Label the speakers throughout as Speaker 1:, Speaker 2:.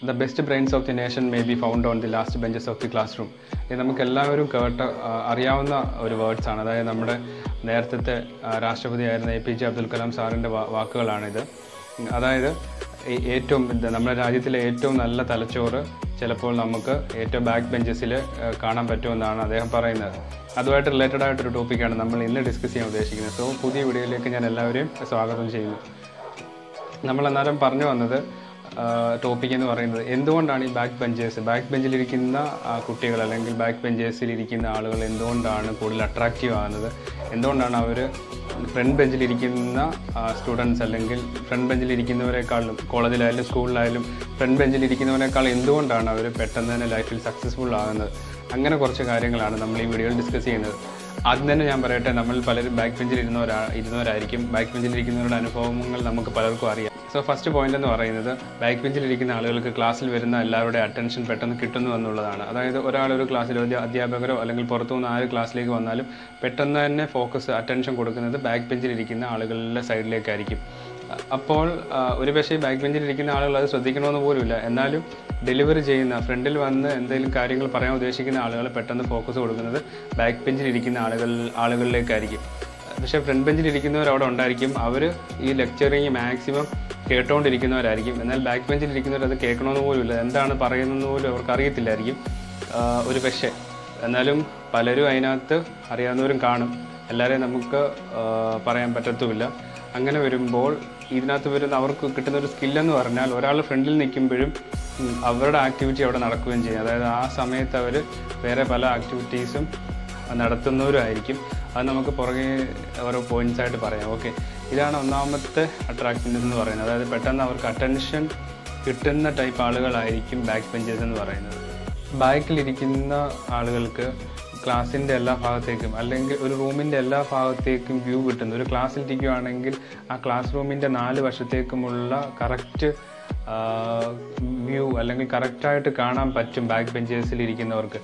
Speaker 1: the best brains of the nation may be found on the last benches of the classroom ഇത് നമുക്ക് എല്ലാവരും കേട്ട ആ, അറിയാവുന്ന ഒരു വേർഡ്സ് ആണ് അതായത് നമ്മുടെ നേരത്തെ രാഷ്ട്രപതിയായിരുന്ന A P J Abdul Kalam സാറിൻ്റെ വാക്കുകളാണിത് അതായത് ഈ ഏറ്റവും ഇത് നമ്മുടെ രാജ്യത്തിലെ ഏറ്റവും നല്ല തലച്ചോറ് ചിലപ്പോൾ നമുക്ക് ഏറ്റവും ബാക്ക് ബെഞ്ചസിൽ കാണാൻ പറ്റുമെന്നാണ് അദ്ദേഹം പറയുന്നത് അതുമായിട്ട് റിലേറ്റഡ് ആയിട്ടൊരു ടോപ്പിക്കാണ് നമ്മൾ ഇന്ന് ഡിസ്കസ് ചെയ്യാൻ ഉദ്ദേശിക്കുന്നത് സോ പുതിയ വീഡിയോയിലേക്ക് ഞാൻ എല്ലാവരെയും സ്വാഗതം ചെയ്യുന്നു നമ്മൾ അന്നേരം പറഞ്ഞു വന്നത് ടോപ്പിക് എന്ന് പറയുന്നത് എന്തുകൊണ്ടാണ് ഈ ബാക്ക് ബെഞ്ചേഴ്സ് ബാക്ക് ബെഞ്ചിലിരിക്കുന്ന ആ, കുട്ടികൾ അല്ലെങ്കിൽ ബാക്ക് ബെഞ്ചേഴ്സിൽ ഇരിക്കുന്ന ആളുകൾ എന്തുകൊണ്ടാണ് കൂടുതൽ അട്രാക്റ്റീവ് ആകുന്നത് എന്തുകൊണ്ടാണ് അവർ ഫ്രണ്ട് ബെഞ്ചിലിരിക്കുന്ന സ്റ്റുഡൻസ് അല്ലെങ്കിൽ ഫ്രണ്ട് ബെഞ്ചിലിരിക്കുന്നവരെക്കാളും കോളേജിലായാലും സ്കൂളിലായാലും ഫ്രണ്ട് ബെഞ്ചിലിരിക്കുന്നവരെക്കാൾ എന്തുകൊണ്ടാണ് അവർ പെട്ടെന്ന് തന്നെ ലൈഫിൽ സക്സസ്ഫുൾ ആകുന്നത് അങ്ങനെ കുറച്ച് കാര്യങ്ങളാണ് നമ്മൾ ഈ വീഡിയോയിൽ ഡിസ്കസ് ചെയ്യുന്നത് ആദ്യം തന്നെ ഞാൻ പറയട്ടെ നമ്മൾ പലരും ബാക്ക് ബെഞ്ചിൽ ഇരുന്നവരാ ഇരുന്നവരായിരിക്കും ബാക്ക് ബെഞ്ചിൽ ഇരിക്കുന്നവരുടെ അനുഭവങ്ങൾ നമുക്ക് പലർക്കും അറിയാം സോ ഫസ്റ്റ് പോയിന്റ് എന്ന് പറയുന്നത് ബാക്ക് ബെഞ്ചിൽ ഇരിക്കുന്ന ആളുകൾക്ക് ക്ലാസ്സിൽ വരുന്ന എല്ലാവരുടെ അറ്റൻഷൻ പെട്ടെന്ന് കിട്ടുന്നു എന്നുള്ളതാണ് അതായത് ഒരാൾ ഒരു ക്ലാസ്സിൽ ഒരു അധ്യാപകരോ അല്ലെങ്കിൽ പുറത്തുനിന്ന് ആര് ക്ലാസ്സിലേക്ക് വന്നാലും പെട്ടെന്ന് തന്നെ ഫോക്കസ് അറ്റൻഷൻ കൊടുക്കുന്നത് ബാക്ക് ബെഞ്ചിൽ ഇരിക്കുന്ന ആളുകളുടെ സൈഡിലേക്കായിരിക്കും അ- അപ്പോൾ ആ, ഒരു പക്ഷേ ബാക്ക് ബെഞ്ചിൽ ഇരിക്കുന്ന ആളുകൾ അത് ശ്രദ്ധിക്കണമെന്ന് പോലുമില്ല എന്നാലും ഡെലിവറി ചെയ്യുന്ന ഫ്രണ്ടിൽ വന്ന് എന്തെങ്കിലും കാര്യങ്ങൾ പറയാൻ ഉദ്ദേശിക്കുന്ന ആളുകൾ പെട്ടെന്ന് ഫോക്കസ് കൊടുക്കുന്നത് ബാക്ക് ബെഞ്ചിൽ ഇരിക്കുന്ന ആളുകൾ ആളുകളിലേക്കായിരിക്കും പക്ഷേ ഫ്രണ്ട് ബെഞ്ചിൽ ഇരിക്കുന്നവർ അവിടെ ഉണ്ടായിരിക്കും അവർ ഈ ലെക്ചറിങ് മാക്സിമം കേട്ടുകൊണ്ടിരിക്കുന്നവരായിരിക്കും എന്നാൽ ബാക്ക് ബെഞ്ചിൽ ഇരിക്കുന്നവർ അത് കേൾക്കണമെന്ന് പോലുമില്ല എന്താണ് പറയുന്നതെന്ന് പോലും അവർക്ക് അറിയത്തില്ലായിരിക്കും ആ, ഒരു പക്ഷേ എന്നാലും പലരും അതിനകത്ത് അറിയാവുന്നവരും കാണും എല്ലാവരെയും നമുക്ക് ആ, പറയാൻ പറ്റത്തുമില്ല അങ്ങനെ വരുമ്പോൾ ഇതിനകത്ത് വരുന്ന അവർക്ക് കിട്ടുന്ന ഒരു സ്കില്ലെന്ന് പറഞ്ഞാൽ ഒരാൾ ഫ്രണ്ടിൽ നിൽക്കുമ്പോഴും ഉം, അവരുടെ ആക്ടിവിറ്റി അവിടെ നടക്കുകയും ചെയ്യും അതായത് ആ സമയത്ത് അവർ വേറെ പല ആക്ടിവിറ്റീസും നടത്തുന്നവരുമായിരിക്കും അത് നമുക്ക് പുറകെ ഓരോ പോയിന്റ്സ് ആയിട്ട് പറയാം ഓക്കെ ഇതാണ് ഒന്നാമത്തെ അട്രാക്റ്റീവ്നെസ് എന്ന് പറയുന്നത് അതായത് പെട്ടെന്ന് അവർക്ക് അറ്റൻഷൻ കിട്ടുന്ന ടൈപ്പ് ആളുകളായിരിക്കും ബാക്ക് ബെഞ്ചേഴ്സ് എന്ന് പറയുന്നത് ബാക്കിലിരിക്കുന്ന ആളുകൾക്ക് ക്ലാസ്സിൻ്റെ എല്ലാ ഭാഗത്തേക്കും അല്ലെങ്കിൽ ഒരു റൂമിൻ്റെ എല്ലാ ഭാഗത്തേക്കും വ്യൂ കിട്ടുന്നു ഒരു ക്ലാസ്സിലിരിക്കുകയാണെങ്കിൽ ആ ക്ലാസ് റൂമിൻ്റെ നാല് വശത്തേക്കുമുള്ള കറക്റ്റ് വ്യൂ അല്ലെങ്കിൽ കറക്റ്റായിട്ട് കാണാൻ പറ്റും ബാക്ക് ബെഞ്ചേഴ്സിൽ ഇരിക്കുന്നവർക്ക്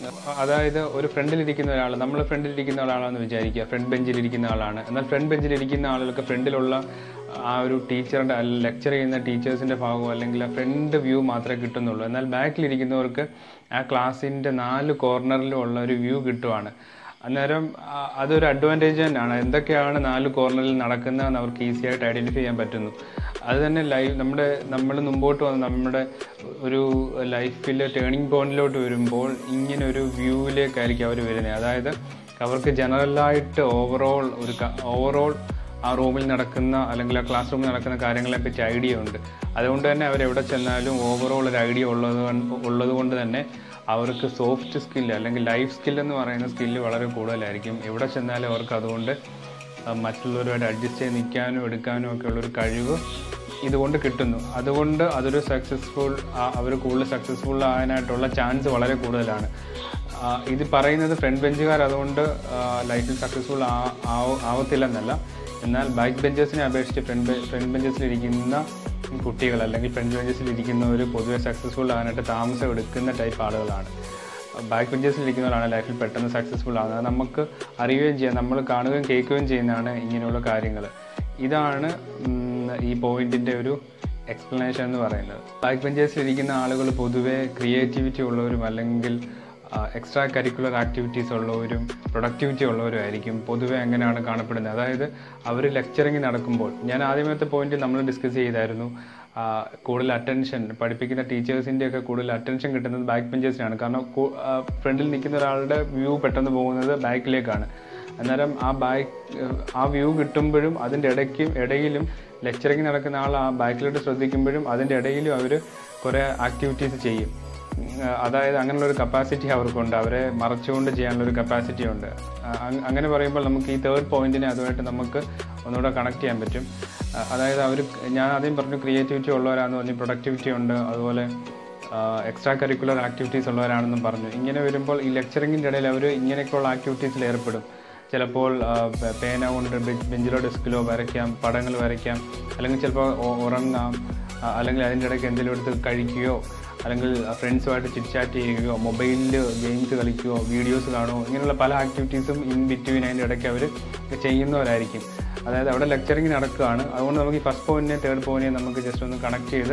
Speaker 1: അതായത് ഒരു ഫ്രണ്ടിലിരിക്കുന്ന ഒരാൾ നമ്മൾ ഫ്രണ്ടിലിരിക്കുന്ന ഒരാളാണെന്ന് വിചാരിക്കുക ഫ്രണ്ട് ബെഞ്ചിലിരിക്കുന്ന ആളാണ് എന്നാൽ ഫ്രണ്ട് ബെഞ്ചിലിരിക്കുന്ന ആളുകൾക്ക് ഫ്രണ്ടിലുള്ള ആ ഒരു ടീച്ചറിൻ്റെ ലെക്ചർ ചെയ്യുന്ന ടീച്ചേഴ്സിൻ്റെ ഭാഗമോ അല്ലെങ്കിൽ ആ ഫ്രണ്ട് വ്യൂ മാത്രമേ കിട്ടുന്നുള്ളൂ എന്നാൽ ബാക്കിലിരിക്കുന്നവർക്ക് ആ ക്ലാസ്സിൻ്റെ നാല് കോർണറിലും ഉള്ള ഒരു വ്യൂ കിട്ടുവാണ് അന്നേരം ആ, അതൊരു അഡ്വാൻറ്റേജ് തന്നെയാണ് എന്തൊക്കെയാണ് നാല് കോർണറിൽ നടക്കുന്നതെന്ന് അവർക്ക് ഈസി ആയിട്ട് ഐഡൻറ്റിഫൈ ചെയ്യാൻ പറ്റുന്നു അത് തന്നെ ലൈഫ് നമ്മുടെ നമ്മൾ മുമ്പോട്ട് വന്ന് നമ്മുടെ ഒരു ലൈഫിലെ ടേണിംഗ് പോയിന്റിലോട്ട് വരുമ്പോൾ ഇങ്ങനെ ഒരു വ്യൂവിലേക്കായിരിക്കും അവർ വരുന്നത് അതായത് അവർക്ക് ജനറലായിട്ട് ഓവറോൾ ഒരു ഓവറോൾ ആ റൂമിൽ നടക്കുന്ന അല്ലെങ്കിൽ ആ ക്ലാസ് റൂമിൽ നടക്കുന്ന കാര്യങ്ങളെ പറ്റി ഐഡിയ ഉണ്ട് അതുകൊണ്ട് തന്നെ അവർ എവിടെ ചെന്നാലും ഓവറോൾ ഒരു ഐഡിയ ഉള്ളത് കൊണ്ട് ഉള്ളത് കൊണ്ട് തന്നെ അവർക്ക് സോഫ്റ്റ് സ്കില്ല് അല്ലെങ്കിൽ ലൈഫ് സ്കില്ല് എന്ന് പറയുന്ന സ്കില്ല് വളരെ കൂടുതലായിരിക്കും എവിടെ ചെന്നാലും അവർക്ക് അതുകൊണ്ട് ആ, മറ്റുള്ളവരുമായിട്ട് അഡ്ജസ്റ്റ് ചെയ്ത് നിൽക്കാനും എടുക്കാനും ഒക്കെ ഉള്ളൊരു കഴിവ് ഇതുകൊണ്ട് കിട്ടുന്നു അതുകൊണ്ട് അതൊരു സക്സസ്ഫുൾ അവർ കൂടുതൽ സക്സസ്ഫുൾ ആകാനായിട്ടുള്ള ചാൻസ് വളരെ കൂടുതലാണ് ആ, ഇത് പറയുന്നത് ഫ്രണ്ട് ബെഞ്ചുകാർ അതുകൊണ്ട് ലൈഫിൽ സക്സസ്ഫുൾ ആവത്തില്ലെന്നല്ല എന്നാൽ ബാക്ക് ബെഞ്ചേഴ്സിനെ അപേക്ഷിച്ച് ഫ്രണ്ട് ഫ്രണ്ട് ബെഞ്ചസിൽ ഇരിക്കുന്ന കുട്ടികൾ അല്ലെങ്കിൽ ഫ്രണ്ട് ബെഞ്ചസിൽ ഇരിക്കുന്നവർ പൊതുവെ സക്സസ്ഫുൾ ആകാനായിട്ട് താമസം എടുക്കുന്ന ടൈപ്പ് ആളുകളാണ് ബാക്ക് ബെഞ്ചസിൽ ഇരിക്കുന്നവരാണ് ലൈഫിൽ പെട്ടെന്ന് സക്സസ്ഫുൾ ആകുന്നത് നമുക്ക് അറിയുകയും ചെയ്യാം നമ്മൾ കാണുകയും കേൾക്കുകയും ചെയ്യുന്നതാണ് ഇങ്ങനെയുള്ള കാര്യങ്ങൾ ഇതാണ് ഉം, ഈ പോയിന്റിൻ്റെ ഒരു എക്സ്പ്ലനേഷൻ എന്ന് പറയുന്നത് ബാക്ക് ബെഞ്ചേഴ്സിൽ ഇരിക്കുന്ന ആളുകൾ പൊതുവെ ക്രിയേറ്റിവിറ്റി ഉള്ളവരും അല്ലെങ്കിൽ എക്സ്ട്രാ കരിക്കുലർ ആക്ടിവിറ്റീസ് ഉള്ളവരും പ്രൊഡക്ടിവിറ്റി ഉള്ളവരും ആയിരിക്കും പൊതുവെ അങ്ങനെയാണ് കാണപ്പെടുന്നത് അതായത് അവർ ലെക്ചറിങ് നടക്കുമ്പോൾ ഞാൻ ആദ്യമത്തെ പോയിന്റ് നമ്മൾ ഡിസ്കസ് ചെയ്തായിരുന്നു ആ, കൂടുതൽ അറ്റൻഷൻ പഠിപ്പിക്കുന്ന ടീച്ചേഴ്സിൻ്റെ ഒക്കെ കൂടുതൽ അറ്റൻഷൻ കിട്ടുന്നത് ബാക്ക് ബെഞ്ചേഴ്സിനാണ് കാരണം ഫ്രണ്ടിൽ നിൽക്കുന്ന ഒരാളുടെ വ്യൂ പെട്ടെന്ന് പോകുന്നത് ബാക്കിലേക്കാണ് അന്നേരം ആ ബാക്ക് ആ വ്യൂ കിട്ടുമ്പോഴും അതിൻ്റെ ഇടയ്ക്കും ഇടയിലും ലെക്ചറിങ് നടക്കുന്ന ആൾ ആ ബാക്കിലോട്ട് ശ്രദ്ധിക്കുമ്പോഴും അതിൻ്റെ ഇടയിലും അവർ കുറേ ആക്ടിവിറ്റീസ് ചെയ്യും ഉം, അതായത് അങ്ങനെയുള്ള ഒരു കപ്പാസിറ്റി അവർക്കുണ്ട് അവരെ മറച്ചുകൊണ്ട് ചെയ്യാനുള്ള ഒരു കപ്പാസിറ്റി ഉണ്ട് ആ, അങ്- അങ്ങനെ പറയുമ്പോൾ നമുക്ക് ഈ തേർഡ് പോയിന്റിനെ അതുമായിട്ട് നമുക്ക് ഒന്നുകൂടെ കണക്ട് ചെയ്യാൻ പറ്റും ആ, അതായത് അവർ ഞാൻ ആദ്യം പറഞ്ഞു ക്രിയേറ്റിവിറ്റി ഉള്ളവരാന്ന് പറഞ്ഞു പ്രൊഡക്ടിവിറ്റി ഉണ്ട് അതുപോലെ എക്സ്ട്രാ കരിക്കുലർ ആക്ടിവിറ്റീസ് ഉള്ളവരാണെന്നും പറഞ്ഞു ഇങ്ങനെ വരുമ്പോൾ ഈ ലെക്ചറിങ്ങിൻ്റെ ഇടയിൽ അവർ ഇങ്ങനെയൊക്കെയുള്ള ആക്ടിവിറ്റീസിൽ ഏർപ്പെടും ചിലപ്പോൾ ആ, പെ- പേന കൊണ്ട് ബെ- ബെഞ്ചിലോ ഡെസ്കിലോ വരയ്ക്കാം പടങ്ങൾ വരയ്ക്കാം അല്ലെങ്കിൽ ചിലപ്പോൾ ഉ- ഉറങ്ങാം ആ, അല്ലെങ്കിൽ അതിൻ്റെ ഇടയ്ക്ക് എന്തെങ്കിലും എടുത്ത് കഴിക്കുകയോ അല്ലെങ്കിൽ ഫ്രണ്ട്സുമായിട്ട് ചിറ്റ് ചാറ്റ് ചെയ്യുകയോ മൊബൈലിൽ ഗെയിംസ് കളിക്കുകയോ വീഡിയോസ് കാണുകയോ ഇങ്ങനെയുള്ള പല ആക്ടിവിറ്റീസും ഇൻ ബിറ്റ്വീൻ അതിൻ്റെ ഇടയ്ക്ക് അവർ ചെയ്യുന്നവരായിരിക്കും അതായത് അവിടെ ലെക്ചറിങ് നടക്കുകയാണ് അതുകൊണ്ട് നമുക്ക് ഈ ഫസ്റ്റ് പോയിന്റിനെ തേർഡ് പോയിന്റിനെ നമുക്ക് ജസ്റ്റ് ഒന്ന് കണക്ട് ചെയ്ത്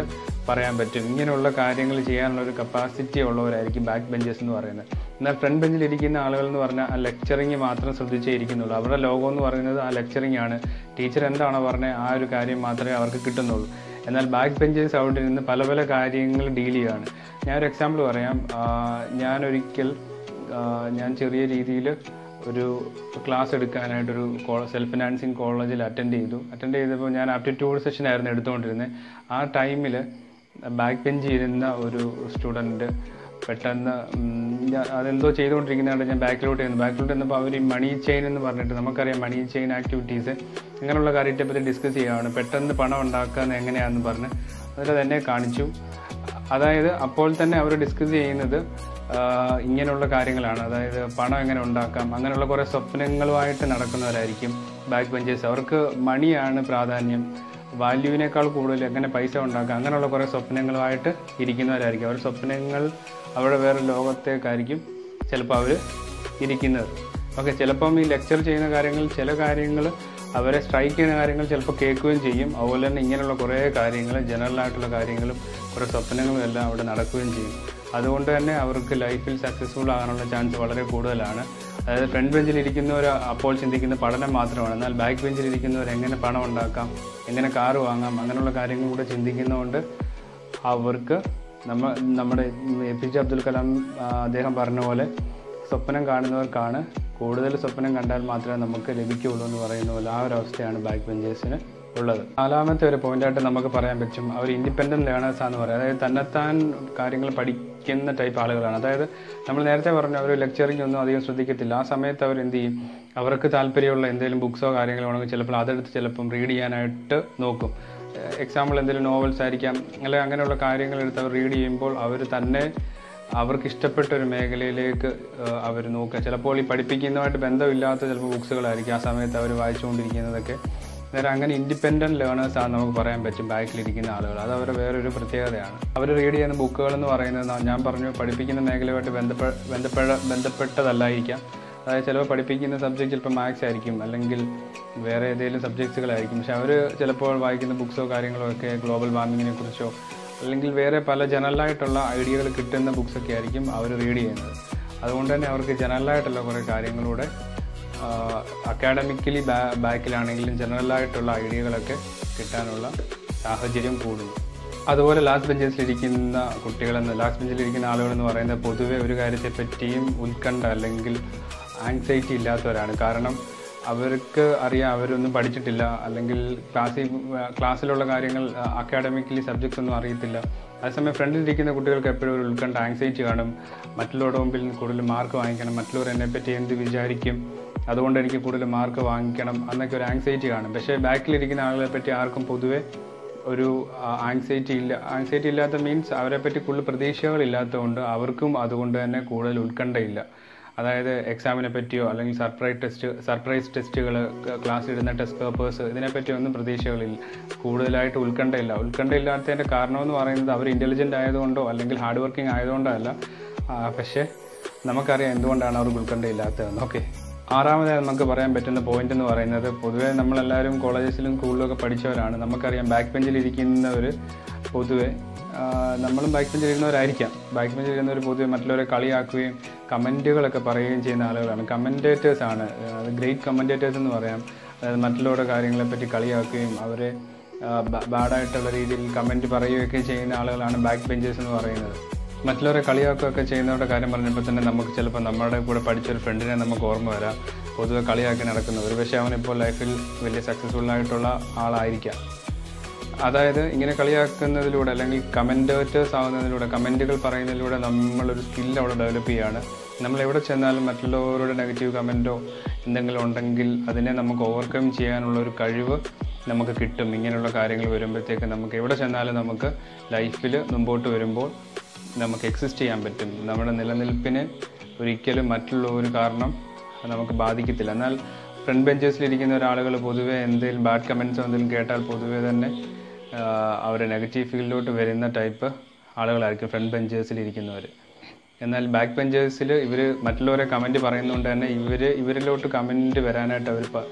Speaker 1: പറയാൻ പറ്റും ഇങ്ങനെയുള്ള കാര്യങ്ങൾ ചെയ്യാനുള്ള ഒരു കപ്പാസിറ്റി ഉള്ളവരായിരിക്കും ബാക്ക് ബെഞ്ചേഴ്സ് എന്ന് പറയുന്നത് എന്നാൽ ഫ്രണ്ട് ബെഞ്ചിൽ ഇരിക്കുന്ന ആളുകൾ എന്ന് പറഞ്ഞാൽ ആ ലെക്ചറിങ് മാത്രം ശ്രദ്ധിച്ചേ ഇരിക്കുന്നുള്ളൂ അവരുടെ ലോകം എന്ന് പറയുന്നത് ആ ലെക്ചറിങ് ആണ് ടീച്ചർ എന്താണോ പറഞ്ഞത് ആ ഒരു കാര്യം മാത്രമേ അവർക്ക് കിട്ടുന്നുള്ളൂ എന്നാൽ ബാക്ക് ബെഞ്ചേഴ്സ് അവിടെ ഇരുന്ന് പല പല കാര്യങ്ങൾ ഡീൽ ചെയ്യുകയാണ് ഞാനൊരു എക്സാമ്പിൾ പറയാം ആ, ഞാനൊരിക്കൽ ആ, ഞാൻ ചെറിയ രീതിയിൽ ഒരു ക്ലാസ് എടുക്കാനായിട്ടൊരു സെൽഫ് ഫിനാൻസിങ് കോളേജിൽ അറ്റൻഡ് ചെയ്തു അറ്റൻഡ് ചെയ്തപ്പോൾ ഞാൻ ആപ്റ്റിറ്റ്യൂഡ് സെഷൻ ആയിരുന്നു എടുത്തുകൊണ്ടിരുന്നത് ആ ടൈമിൽ ബാക്ക് ബെഞ്ചിൽ ഇരുന്ന ഒരു സ്റ്റുഡൻറ്റ് പെട്ടെന്ന് ഉം, ഞാൻ അതെന്തോ ചെയ്തുകൊണ്ടിരിക്കുന്നതാണ് ഞാൻ ബാക്കിലോട്ട് ചെന്നു ബാക്കിലോട്ട് ചെന്നപ്പോൾ അവർ ഈ മണി ചെയിൻ എന്ന് പറഞ്ഞിട്ട് നമുക്കറിയാം മണി ചെയിൻ ആക്ടിവിറ്റീസ് അങ്ങനെയുള്ള കാര്യത്തെ പറ്റി ഡിസ്കസ് ചെയ്യുകയാണ് പെട്ടെന്ന് പണം ഉണ്ടാക്കുന്നത് എങ്ങനെയാണെന്ന് പറഞ്ഞ് എന്നിട്ട് തന്നെ കാണിച്ചു അതായത് അപ്പോൾ തന്നെ അവർ ഡിസ്കസ് ചെയ്യുന്നത് ആ, ഇങ്ങനെയുള്ള കാര്യങ്ങളാണ് അതായത് പണം എങ്ങനെ ഉണ്ടാക്കാം അങ്ങനെയുള്ള കുറേ സ്വപ്നങ്ങളുമായിട്ട് നടക്കുന്നവരായിരിക്കും ബാക്ക് ബെഞ്ചേഴ്സ് അവർക്ക് മണിയാണ് പ്രാധാന്യം വാല്യൂവിനേക്കാൾ കൂടുതൽ എങ്ങനെ പൈസ ഉണ്ടാക്കാം അങ്ങനെയുള്ള കുറേ സ്വപ്നങ്ങളുമായിട്ട് ഇരിക്കുന്നവരായിരിക്കും അവർ സ്വപ്നങ്ങൾ അവിടെ വേറെ ലോകത്തേക്കായിരിക്കും ചിലപ്പോൾ അവർ ഇരിക്കുന്നത് ഓക്കെ ചിലപ്പം ഈ ലെക്ചർ ചെയ്യുന്ന കാര്യങ്ങൾ ചില കാര്യങ്ങൾ അവരെ സ്ട്രൈക്ക് ചെയ്യുന്ന കാര്യങ്ങൾ ചിലപ്പോൾ കേൾക്കുകയും ചെയ്യും അതുപോലെ തന്നെ ഇങ്ങനെയുള്ള കുറേ കാര്യങ്ങൾ ജനറൽ ആയിട്ടുള്ള കാര്യങ്ങളും കുറേ സ്വപ്നങ്ങളും എല്ലാം അവിടെ നടക്കുകയും ചെയ്യും അതുകൊണ്ട് തന്നെ അവർക്ക് ലൈഫിൽ സക്സസ്ഫുൾ ആകാനുള്ള ചാൻസ് വളരെ കൂടുതലാണ് അതായത് ഫ്രണ്ട് ബെഞ്ചിൽ ഇരിക്കുന്നവർ അപ്പോൾ ചിന്തിക്കുന്ന പഠനം മാത്രമാണ് എന്നാൽ ബാക്ക് ബെഞ്ചിൽ ഇരിക്കുന്നവർ എങ്ങനെ പണം ഉണ്ടാക്കാം എങ്ങനെ കാറ് വാങ്ങാം അങ്ങനെയുള്ള കാര്യങ്ങൾ കൂടെ ചിന്തിക്കുന്നതുകൊണ്ട് അവർക്ക് നമ്മ നമ്മുടെ A P J Abdul Kalam ആ, അദ്ദേഹം പറഞ്ഞ പോലെ സ്വപ്നം കാണുന്നവർക്കാണ് കൂടുതൽ സ്വപ്നം കണ്ടാൽ മാത്രമേ നമുക്ക് ലഭിക്കുകയുള്ളൂ എന്ന് പറയുന്ന പോലെ ആ ഒരു അവസ്ഥയാണ് ബാക്ക് ബെഞ്ചേഴ്സിന് ഉള്ളത് നാലാമത്തെ ഒരു പോയിന്റായിട്ട് നമുക്ക് പറയാൻ പറ്റും അവർ ഇൻഡിപെൻഡൻറ്റ് ലേണേഴ്സ് ആണെന്ന് പറയാം അതായത് തന്നെത്താൻ കാര്യങ്ങൾ പഠിക്കുന്ന ടൈപ്പ് ആളുകളാണ് അതായത് നമ്മൾ നേരത്തെ പറഞ്ഞു അവർ ലെക്ചറിങ് ഒന്നും അധികം ശ്രദ്ധിക്കത്തില്ല ആ സമയത്ത് അവർ എന്ത് ചെയ്യും അവർക്ക് താല്പര്യമുള്ള എന്തെങ്കിലും ബുക്സോ കാര്യങ്ങളോ ആണെങ്കിൽ ചിലപ്പോൾ അതെടുത്ത് ചിലപ്പം റീഡ് ചെയ്യാനായിട്ട് നോക്കും എക്സാമ്പിൾ എന്തെങ്കിലും നോവൽസ് ആയിരിക്കാം അല്ലെങ്കിൽ അങ്ങനെയുള്ള കാര്യങ്ങൾ എടുത്ത് അവർ റീഡ് ചെയ്യുമ്പോൾ അവർ തന്നെ അവർക്ക് ഇഷ്ടപ്പെട്ട ഒരു മേഖലയിലേക്ക് അവർ നോക്കുക ചിലപ്പോൾ ഈ പഠിപ്പിക്കുന്നതുമായിട്ട് ബന്ധമില്ലാത്ത ചിലപ്പോൾ ബുക്സുകളായിരിക്കും ആ സമയത്ത് അവർ വായിച്ചുകൊണ്ടിരിക്കുന്നതൊക്കെ നേരെ അങ്ങനെ ഇൻഡിപെൻഡൻറ്റ് ലേണേഴ്സ് ആണ് നമുക്ക് പറയാൻ പറ്റും ബാക്കിലിരിക്കുന്ന ആളുകൾ അത് അവരുടെ വേറൊരു പ്രത്യേകതയാണ് അവർ റീഡ് ചെയ്യുന്ന ബുക്കുകൾ എന്ന് പറയുന്നത് ന- ഞാൻ പറഞ്ഞു പഠിപ്പിക്കുന്ന മേഖലയുമായിട്ട് ബന്ധപ്പെ ബന്ധപ്പെട ബന്ധപ്പെട്ടതല്ലായിരിക്കാം അതായത് ചിലപ്പോൾ പഠിപ്പിക്കുന്ന സബ്ജക്റ്റ് ചിലപ്പോൾ മാത്സ് ആയിരിക്കും അല്ലെങ്കിൽ വേറെ ഏതെങ്കിലും സബ്ജക്ട്സുകളായിരിക്കും പക്ഷെ അവർ ചിലപ്പോൾ വായിക്കുന്ന ബുക്സോ കാര്യങ്ങളോ ഒക്കെ ഗ്ലോബൽ വാർമിങ്ങിനെ കുറിച്ചോ അല്ലെങ്കിൽ വേറെ പല ജനറലായിട്ടുള്ള ഐഡിയകൾ കിട്ടുന്ന ബുക്സൊക്കെ ആയിരിക്കും അവർ റീഡ് ചെയ്യുന്നത് അതുകൊണ്ട് തന്നെ അവർക്ക് ജനറലായിട്ടുള്ള കുറേ കാര്യങ്ങളൂടെ അക്കാഡമിക്കലി ബാ ബാക്കിലാണെങ്കിലും ജനറലായിട്ടുള്ള ഐഡിയകളൊക്കെ കിട്ടാനുള്ള സാഹചര്യം കൂടുന്നു അതുപോലെ ലാസ്റ്റ് ബെഞ്ചസിൽ ഇരിക്കുന്ന കുട്ടികളെന്ന് ലാസ്റ്റ് ബെഞ്ചിൽ ഇരിക്കുന്ന ആളുകൾ എന്ന് പറയുന്നത് പൊതുവെ ഒരു കാര്യത്തെ പറ്റിയും ഉത്കണ്ഠ അല്ലെങ്കിൽ ആങ്സൈറ്റി ഇല്ലാത്തവരാണ് കാരണം അവർക്ക് അറിയാം അവരൊന്നും പഠിച്ചിട്ടില്ല അല്ലെങ്കിൽ ക്ലാസ്സിൽ ക്ലാസ്സിലുള്ള കാര്യങ്ങൾ അക്കാഡമിക്കലി സബ്ജക്ട്സ് ഒന്നും അറിയത്തില്ല അതേസമയം ഫ്രണ്ടിൽ ഇരിക്കുന്ന കുട്ടികൾക്ക് എപ്പോഴും ഒരു ഉത്കണ്ഠ ആങ്സൈറ്റി കാണും മറ്റുള്ളവരുടെ മുമ്പിൽ കൂടുതൽ മാർക്ക് വാങ്ങിക്കണം മറ്റുള്ളവർ എന്നെപ്പറ്റി എന്ത് വിചാരിക്കും അതുകൊണ്ട് എനിക്ക് കൂടുതൽ മാർക്ക് വാങ്ങിക്കണം എന്നൊക്കെ ഒരു ആങ്സൈറ്റി കാണും പക്ഷേ ബാക്കിലിരിക്കുന്ന ആളുകളെ പറ്റി ആർക്കും പൊതുവെ ഒരു ആങ്സൈറ്റി ഇല്ല ആങ്സൈറ്റി ഇല്ലാത്ത മീൻസ് അവരെ പറ്റി കൂടുതൽ പ്രതീക്ഷകളില്ലാത്തതുകൊണ്ട് അവർക്കും അതുകൊണ്ട് തന്നെ കൂടുതൽ ഉത്കണ്ഠയില്ല അതായത് എക്സാമിനെ പറ്റിയോ അല്ലെങ്കിൽ സർപ്രൈസ് ടെസ്റ്റ് സർപ്രൈസ് ടെസ്റ്റുകൾ ക്ലാസ്സിൽ ഇടുന്ന ടെസ്റ്റ് പേപ്പേഴ്സ് ഇതിനെപ്പറ്റി ഒന്നും പ്രതീക്ഷകളില്ല കൂടുതലായിട്ട് ഉത്കണ്ഠയില്ല ഉത്കണ്ഠയില്ലാത്തതിൻ്റെ കാരണമെന്ന് പറയുന്നത് അവർ ഇൻ്റലിജൻ്റ് ആയതുകൊണ്ടോ അല്ലെങ്കിൽ ഹാർഡ് വർക്കിംഗ് ആയതുകൊണ്ടോ അല്ല ആ, പക്ഷേ നമുക്കറിയാം എന്തുകൊണ്ടാണ് അവർക്ക് ഉത്കണ്ഠയില്ലാത്തതെന്ന് ഓക്കെ ആറാമതായി നമുക്ക് പറയാൻ പറ്റുന്ന പോയിന്റ് എന്ന് പറയുന്നത് പൊതുവേ നമ്മളെല്ലാവരും കോളേജസിലും സ്കൂളിലൊക്കെ പഠിച്ചവരാണ് നമുക്കറിയാം ബാക്ക് ബെഞ്ചിൽ ഇരിക്കുന്നവർ പൊതുവെ ആ, നമ്മളും ബാക്ക് ബെഞ്ചിൽ ഇരുന്നവരായിരിക്കാം ബാക്ക് ബെഞ്ചിൽ ഇരുന്നവർ പൊതുവെ മറ്റുള്ളവരെ കളിയാക്കുകയും കമൻറ്റുകളൊക്കെ പറയുകയും ചെയ്യുന്ന ആളുകളാണ് കമൻറ്റേറ്റേഴ്സ് ആണ് ഗ്രേറ്റ് കമൻറ്റേറ്റേഴ്സ് എന്ന് പറയാം അതായത് മറ്റുള്ളവരുടെ കാര്യങ്ങളെ പറ്റി കളിയാക്കുകയും അവരെ ബാഡായിട്ടുള്ള രീതിയിൽ കമൻറ്റ് പറയുകയൊക്കെ ചെയ്യുന്ന ആളുകളാണ് ബാക്ക് ബെഞ്ചേഴ്സ് എന്ന് പറയുന്നത് മറ്റുള്ളവരെ കളിയാക്കുകയൊക്കെ ചെയ്യുന്നവരുടെ കാര്യം പറഞ്ഞപ്പോൾ തന്നെ നമുക്ക് ചിലപ്പോൾ നമ്മുടെ കൂടെ പഠിച്ച ഒരു ഫ്രണ്ടിനെ നമുക്ക് ഓർമ്മ വരാം പൊതുവെ കളിയാക്കി നടക്കുന്ന ഒരു പക്ഷേ അവനിപ്പോൾ ലൈഫിൽ വലിയ സക്സസ്ഫുൾ ആയിട്ടുള്ള ആളായിരിക്കാം അതായത് ഇങ്ങനെ കളിയാക്കുന്നതിലൂടെ അല്ലെങ്കിൽ കമൻറ്റേറ്റേഴ്സ് ആവുന്നതിലൂടെ കമൻറ്റുകൾ പറയുന്നതിലൂടെ നമ്മളൊരു സ്കിൽ അവിടെ ഡെവലപ്പ് ചെയ്യുകയാണ് നമ്മൾ എവിടെ ചെന്നാലും മറ്റുള്ളവരുടെ നെഗറ്റീവ് കമൻറ്റോ എന്തെങ്കിലും ഉണ്ടെങ്കിൽ അതിനെ നമുക്ക് ഓവർകം ചെയ്യാനുള്ള ഒരു കഴിവ് നമുക്ക് കിട്ടും ഇങ്ങനെയുള്ള കാര്യങ്ങൾ വരുമ്പോഴത്തേക്ക് നമുക്ക് എവിടെ ചെന്നാലും നമുക്ക് ലൈഫിൽ മുമ്പോട്ട് വരുമ്പോൾ നമുക്ക് എക്സിസ്റ്റ് ചെയ്യാൻ പറ്റും നമ്മുടെ നിലനിൽപ്പിന് ഒരിക്കലും മറ്റുള്ള ഒരു കാരണം നമുക്ക് ബാധിക്കത്തില്ല എന്നാൽ ഫ്രണ്ട് ബെഞ്ചേഴ്സിലിരിക്കുന്ന ഒരാളുകൾ പൊതുവെ എന്തെങ്കിലും ബാഡ് കമൻസോ എന്തെങ്കിലും കേട്ടാൽ പൊതുവെ തന്നെ അവർ നെഗറ്റീവ് ഫീൽഡിലോട്ട് വരുന്ന ടൈപ്പ് ആളുകളായിരിക്കും ഫ്രണ്ട് ബെഞ്ചേഴ്സിലിരിക്കുന്നവർ എന്നാൽ ബാക്ക് ബെഞ്ചേഴ്സിൽ ഇവർ മറ്റുള്ളവരെ കമൻറ്റ് പറയുന്നതുകൊണ്ട് തന്നെ ഇവർ ഇവരിലോട്ട് കമൻറ്റ് വരാനായിട്ട് അവർ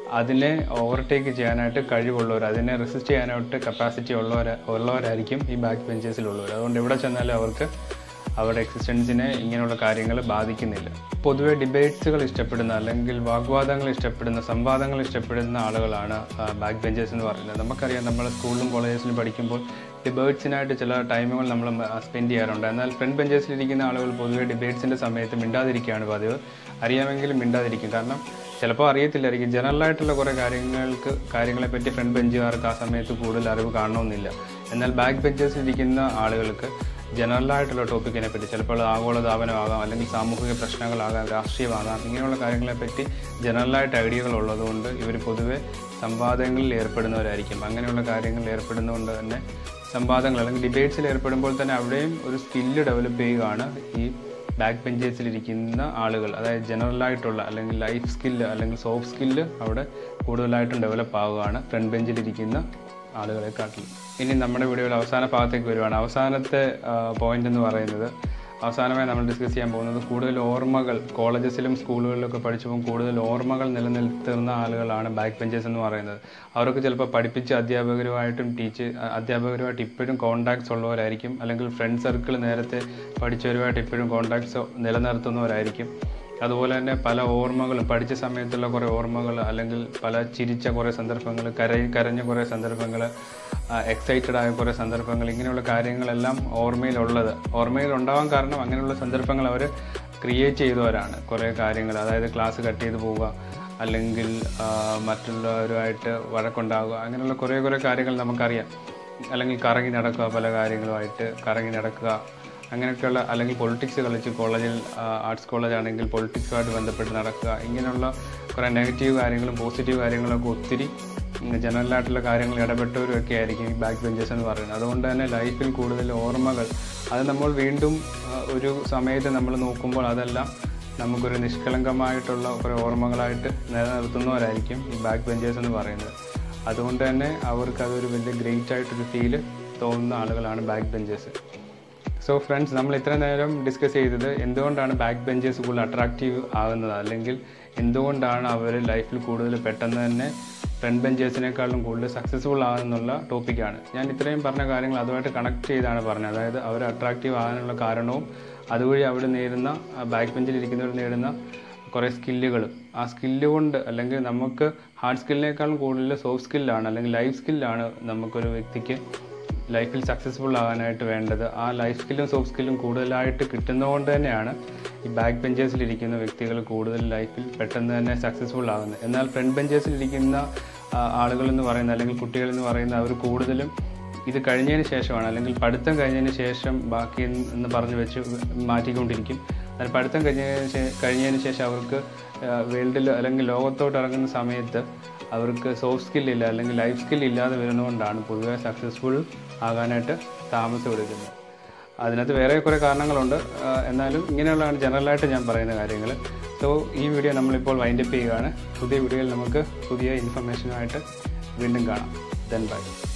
Speaker 1: അതിനെ ഓവർടേക്ക് ചെയ്യാനായിട്ട് കഴിവുള്ളവർ അതിനെ റെസിസ്റ്റ് ചെയ്യാനായിട്ട് കപ്പാസിറ്റി ഉള്ളവർ ഉള്ളവരായിരിക്കും ഈ ബാക്ക് ബെഞ്ചേഴ്സിലുള്ളവർ അതുകൊണ്ട് എവിടെ ചെന്നാലും അവർക്ക് അവരുടെ എക്സിസ്റ്റൻസിനെ ഇങ്ങനെയുള്ള കാര്യങ്ങൾ ബാധിക്കുന്നില്ല പൊതുവെ ഡിബേറ്റ്സുകൾ ഇഷ്ടപ്പെടുന്ന അല്ലെങ്കിൽ വാഗ്വാദങ്ങൾ ഇഷ്ടപ്പെടുന്ന സംവാദങ്ങൾ ഇഷ്ടപ്പെടുന്ന ആളുകളാണ് ബാക്ക് ബെഞ്ചേഴ്സ് എന്ന് പറയുന്നത് നമുക്കറിയാം നമ്മൾ സ്കൂളിലും കോളേജസിലും പഠിക്കുമ്പോൾ ഡിബേറ്റ്സിനായിട്ട് ചില ടൈമുകൾ നമ്മൾ സ്പെൻഡ് ചെയ്യാറുണ്ട് എന്നാൽ ഫ്രണ്ട് ബെഞ്ചേഴ്സിൽ ഇരിക്കുന്ന ആളുകൾ പൊതുവെ ഡിബേറ്റ്സിൻ്റെ സമയത്ത് മിണ്ടാതിരിക്കുകയാണ് പതിവ് അറിയാമെങ്കിലും മിണ്ടാതിരിക്കും കാരണം ചിലപ്പോൾ അറിയത്തില്ലായിരിക്കും ജനറലായിട്ടുള്ള കുറേ കാര്യങ്ങൾക്ക് കാര്യങ്ങളെപ്പറ്റി ഫ്രണ്ട് ബെഞ്ചുകാർക്ക് ആ സമയത്ത് കൂടുതൽ അറിവ് കാണണമെന്നില്ല എന്നാൽ ബാക്ക് ബെഞ്ചേഴ്സിൽ ഇരിക്കുന്ന ആളുകൾക്ക് ജനറലായിട്ടുള്ള ടോപ്പിക്കിനെ പറ്റി ചിലപ്പോൾ ആഗോളതാപനമാകാം അല്ലെങ്കിൽ സാമൂഹിക പ്രശ്നങ്ങളാകാം രാഷ്ട്രീയമാകാം ഇങ്ങനെയുള്ള കാര്യങ്ങളെപ്പറ്റി ജനറലായിട്ട് ഐഡിയകൾ ഉള്ളതുകൊണ്ട് ഇവർ പൊതുവെ സംവാദങ്ങളിൽ ഏർപ്പെടുന്നവരായിരിക്കും അങ്ങനെയുള്ള കാര്യങ്ങളിൽ ഏർപ്പെടുന്നതുകൊണ്ട് തന്നെ സംവാദങ്ങൾ അല്ലെങ്കിൽ ഡിബേറ്റ്സിൽ ഏർപ്പെടുമ്പോൾ തന്നെ അവിടെയും ഒരു സ്കില്ല് ഡെവലപ്പ് ചെയ്യുകയാണ് ഈ ബാക്ക് ബെഞ്ചേഴ്സിലിരിക്കുന്ന ആളുകൾ അതായത് ജനറലായിട്ടുള്ള അല്ലെങ്കിൽ ലൈഫ് സ്കില്ല് അല്ലെങ്കിൽ സോഫ്റ്റ് സ്കില്ല് അവിടെ കൂടുതലായിട്ടും ഡെവലപ്പ് ആവുകയാണ് ഫ്രണ്ട് ബെഞ്ചിലിരിക്കുന്ന ആളുകളെക്കാട്ടിലും ഇനി നമ്മുടെ വീഡിയോയിൽ അവസാന ഭാഗത്തേക്ക് വരുവാണ് അവസാനത്തെ പോയിന്റ് എന്ന് പറയുന്നത് അവസാനമായി നമ്മൾ ഡിസ്കസ് ചെയ്യാൻ പോകുന്നത് കൂടുതൽ ഓർമ്മകൾ കോളേജസിലും സ്കൂളുകളിലൊക്കെ പഠിച്ചപ്പോൾ കൂടുതൽ ഓർമ്മകൾ നിലനിർത്തുന്ന ആളുകളാണ് ബാക്ക് ബെഞ്ചേഴ്സ് എന്ന് പറയുന്നത് അവർക്ക് ചിലപ്പോൾ പഠിപ്പിച്ച അധ്യാപകരുമായിട്ടും ടീച്ച് അധ്യാപകരുമായിട്ട് ഇപ്പോഴും കോൺടാക്ട്സ് ഉള്ളവരായിരിക്കും അല്ലെങ്കിൽ ഫ്രണ്ട് സർക്കിൾ നേരത്തെ പഠിച്ചവരുമായിട്ട് ഇപ്പോഴും കോൺടാക്ട്സ് നിലനിർത്തുന്നവരായിരിക്കും അതുപോലെ തന്നെ പല ഓർമ്മകളും പഠിച്ച സമയത്തുള്ള കുറേ ഓർമ്മകൾ അല്ലെങ്കിൽ പല ചിരിച്ച കുറേ സന്ദർഭങ്ങൾ കര കരഞ്ഞ കുറേ സന്ദർഭങ്ങൾ എക്സൈറ്റഡ് ആയ കുറേ സന്ദർഭങ്ങൾ ഇങ്ങനെയുള്ള കാര്യങ്ങളെല്ലാം ഓർമ്മയിലുള്ളത് ഓർമ്മയിൽ ഉണ്ടാവാൻ കാരണം അങ്ങനെയുള്ള സന്ദർഭങ്ങൾ അവർ ക്രിയേറ്റ് ചെയ്തവരാണ് കുറേ കാര്യങ്ങൾ അതായത് ക്ലാസ് കട്ട് ചെയ്ത് പോവുക അല്ലെങ്കിൽ ആ, മറ്റുള്ളവരുമായിട്ട് വഴക്കുണ്ടാവുക അങ്ങനെയുള്ള കുറേ കുറേ കാര്യങ്ങൾ നമുക്കറിയാം അല്ലെങ്കിൽ കറങ്ങി നടക്കുക പല കാര്യങ്ങളുമായിട്ട് കറങ്ങി നടക്കുക അങ്ങനെയൊക്കെയുള്ള അല്ലെങ്കിൽ പൊളിറ്റിക്സ് കളിച്ച് കോളേജിൽ ആർട്സ് കോളേജ് ആണെങ്കിൽ പൊളിറ്റിക്സുമായിട്ട് ബന്ധപ്പെട്ട് നടക്കുക ഇങ്ങനെയുള്ള കുറേ നെഗറ്റീവ് കാര്യങ്ങളും പോസിറ്റീവ് കാര്യങ്ങളൊക്കെ ഒത്തിരി ജനറലായിട്ടുള്ള കാര്യങ്ങൾ ഇടപെട്ടവരും ഒക്കെ ആയിരിക്കും ഈ ബാക്ക് ബെഞ്ചേഴ്സ് എന്ന് പറയുന്നത് അതുകൊണ്ട് തന്നെ ലൈഫിൽ കൂടുതൽ ഓർമ്മകൾ അത് നമ്മൾ വീണ്ടും ആ, ഒരു സമയത്ത് നമ്മൾ നോക്കുമ്പോൾ അതെല്ലാം നമുക്കൊരു നിഷ്കളങ്കമായിട്ടുള്ള കുറേ ഓർമ്മകളായിട്ട് നിലനിർത്തുന്നവരായിരിക്കും ഈ ബാക്ക് ബെഞ്ചേഴ്സ് എന്ന് പറയുന്നത് അതുകൊണ്ട് തന്നെ അവർക്ക് അതൊരു വലിയ ഗ്രേറ്റ് ആയിട്ടൊരു ഫീല് തോന്നുന്ന ആളുകളാണ് ബാക്ക് ബെഞ്ചേഴ്സ് സോ ഫ്രണ്ട്സ് നമ്മൾ ഇത്ര നേരം ഡിസ്കസ് ചെയ്തത് എന്തുകൊണ്ടാണ് ബാക്ക് ബെഞ്ചേഴ്സ് കൂടുതൽ അട്രാക്റ്റീവ് ആകുന്നത് അല്ലെങ്കിൽ എന്തുകൊണ്ടാണ് അവർ ലൈഫിൽ കൂടുതൽ പെട്ടെന്ന് തന്നെ ഫ്രണ്ട് ബെഞ്ചേഴ്സിനേക്കാളും കൂടുതൽ സക്സസ്ഫുൾ ആകുന്നുള്ള ടോപ്പിക്കാണ് ഞാൻ ഇത്രയും പറഞ്ഞ കാര്യങ്ങൾ അതുമായിട്ട് കണക്ട് ചെയ്താണ് പറഞ്ഞത് അതായത് അവർ അട്രാക്റ്റീവ് ആകാനുള്ള കാരണവും അതുവഴി അവിടെ നേരുന്ന ബാക്ക് ബെഞ്ചിൽ ഇരിക്കുന്നവർ നേടുന്ന കുറേ സ്കില്ലുകളും ആ സ്കില്ല് കൊണ്ട് അല്ലെങ്കിൽ നമുക്ക് ഹാർഡ് സ്കില്ലിനേക്കാളും കൂടുതൽ സോഫ്റ്റ് സ്കില്ലാണ് അല്ലെങ്കിൽ ലൈഫ് സ്കില്ലാണ് നമുക്കൊരു വ്യക്തിക്ക് ലൈഫിൽ സക്സസ്ഫുൾ ആകാനായിട്ട് വേണ്ടത് ആ ലൈഫ് സ്കില്ലും സോഫ്റ്റ് സ്കില്ലും കൂടുതലായിട്ട് കിട്ടുന്നതുകൊണ്ട് തന്നെയാണ് ഈ ബാക്ക് ബെഞ്ചേഴ്സിൽ ഇരിക്കുന്ന വ്യക്തികൾ കൂടുതൽ ലൈഫിൽ പെട്ടെന്ന് തന്നെ സക്സസ്ഫുൾ ആകുന്നത് എന്നാൽ ഫ്രണ്ട് ബെഞ്ചേഴ്സിൽ ഇരിക്കുന്ന ആ, ആളുകൾ എന്ന് പറയുന്ന അല്ലെങ്കിൽ കുട്ടികൾ എന്ന് പറയുന്ന അവർ കൂടുതലും ഇത് കഴിഞ്ഞതിന് ശേഷമാണ് അല്ലെങ്കിൽ പഠിത്തം കഴിഞ്ഞതിന് ശേഷം ബാക്കി എന്ന് എന്ന് പറഞ്ഞു വെച്ച് മാറ്റിക്കൊണ്ടിരിക്കും എന്നാൽ പഠിത്തം കഴിഞ്ഞതിന് ശേ- കഴിഞ്ഞതിന് ശേഷം അവർക്ക് വേൾഡിൽ അല്ലെങ്കിൽ ലോകത്തോട്ട് ഇറങ്ങുന്ന സമയത്ത് അവർക്ക് സോഫ്റ്റ് സ്കില്ലില്ല അല്ലെങ്കിൽ ലൈഫ് സ്കിൽ ഇല്ലാതെ വരുന്നതുകൊണ്ടാണ് പൊതുവെ സക്സസ്ഫുൾ ആകാനായിട്ട് താമസം എടുക്കുന്നത് അതിനകത്ത് വേറെ കുറേ കാരണങ്ങളുണ്ട് ആ, എന്നാലും ഇങ്ങനെയുള്ളതാണ് ജനറലായിട്ട് ഞാൻ പറയുന്ന കാര്യങ്ങൾ സോ ഈ വീഡിയോ നമ്മളിപ്പോൾ വൈൻഡപ്പ് ചെയ്യുകയാണ് പുതിയ വീഡിയോയിൽ നമുക്ക് പുതിയ ഇൻഫർമേഷനുമായിട്ട് വീണ്ടും കാണാം ദെൻ ബൈ